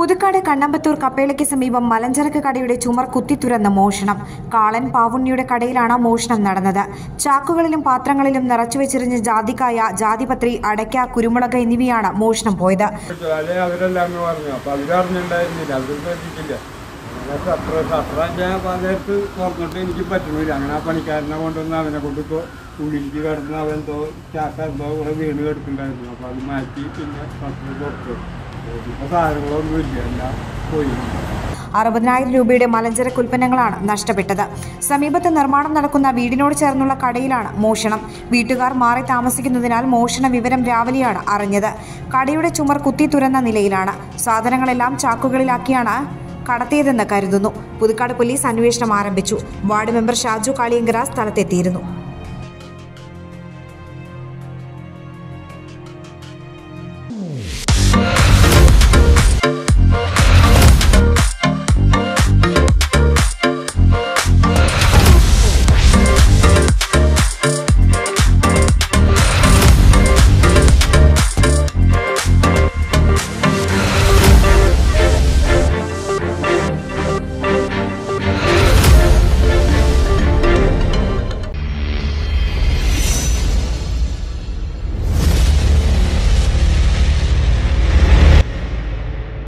പുതുക്കാട് കണ്ണമ്പത്തൂർ കപ്പേളയ്ക്ക് സമീപം മലഞ്ചരക്ക് കടയുടെ ചുമർ കുത്തിത്തുരന്ന് മോഷണം കാളൻ പാവുണ്ണിയുടെ കടയിലാണ് മോഷണം നടന്നത് ചാക്കുകളിലും പാത്രങ്ങളിലും നിറച്ചുവെച്ചെറിഞ്ഞ ജാതിക്കായ ജാതിപത്രി അടയ്ക്ക കുരുമുളക് എന്നിവയാണ് മോഷണം പോയത് അല്ലെ അവരെല്ലാം അങ്ങ് പറഞ്ഞു അപ്പൊ അവരറിഞ്ഞിട്ടുണ്ടായിരുന്നില്ല അവർ ശ്രദ്ധിച്ചില്ല അങ്ങനെ ഷട്ടർ ഷട്ടർ ഞാൻ നേരത്ത് തുറന്നിട്ട് എനിക്ക് പറ്റുന്നില്ല അങ്ങനെ ആ പണിക്കാരനെ കൊണ്ടുവന്ന് അവനെ കൊണ്ട് ഇപ്പോൾ ഉള്ളിലേക്ക് കിടന്ന് അവൻ എന്തോ ചാക്ക എന്തോ ഇവിടെ വീണ് കിടക്കുന്നുണ്ടായിരുന്നു അപ്പോൾ അത് മാറ്റി പിന്നെ ഷട്ടർ തുറച്ചു ഇപ്പോൾ സാധനങ്ങളൊന്നും ഇല്ല എല്ലാം പോയി അറുപതിനായിരം രൂപയുടെ മലഞ്ചരക്ക് ഉൽപ്പന്നങ്ങളാണ് നഷ്ടപ്പെട്ടത് സമീപത്ത് നിർമ്മാണം നടക്കുന്ന വീടിനോട് ചേർന്നുള്ള കടയിലാണ് മോഷണം വീട്ടുകാർ മാറി താമസിക്കുന്നതിനാൽ മോഷണ വിവരം രാവിലെയാണ് അറിഞ്ഞത് കടയുടെ ചുമർ കുത്തി തുറന്ന നിലയിലാണ് സാധനങ്ങളെല്ലാം ചാക്കുകളിലാക്കിയാണ് കടത്തിയതെന്ന് കരുതുന്നു പുതുക്കാട് പോലീസ് അന്വേഷണം ആരംഭിച്ചു വാർഡ് മെമ്പർ ഷാജു കാളിയങ്കര സ്ഥലത്തെത്തിയിരുന്നു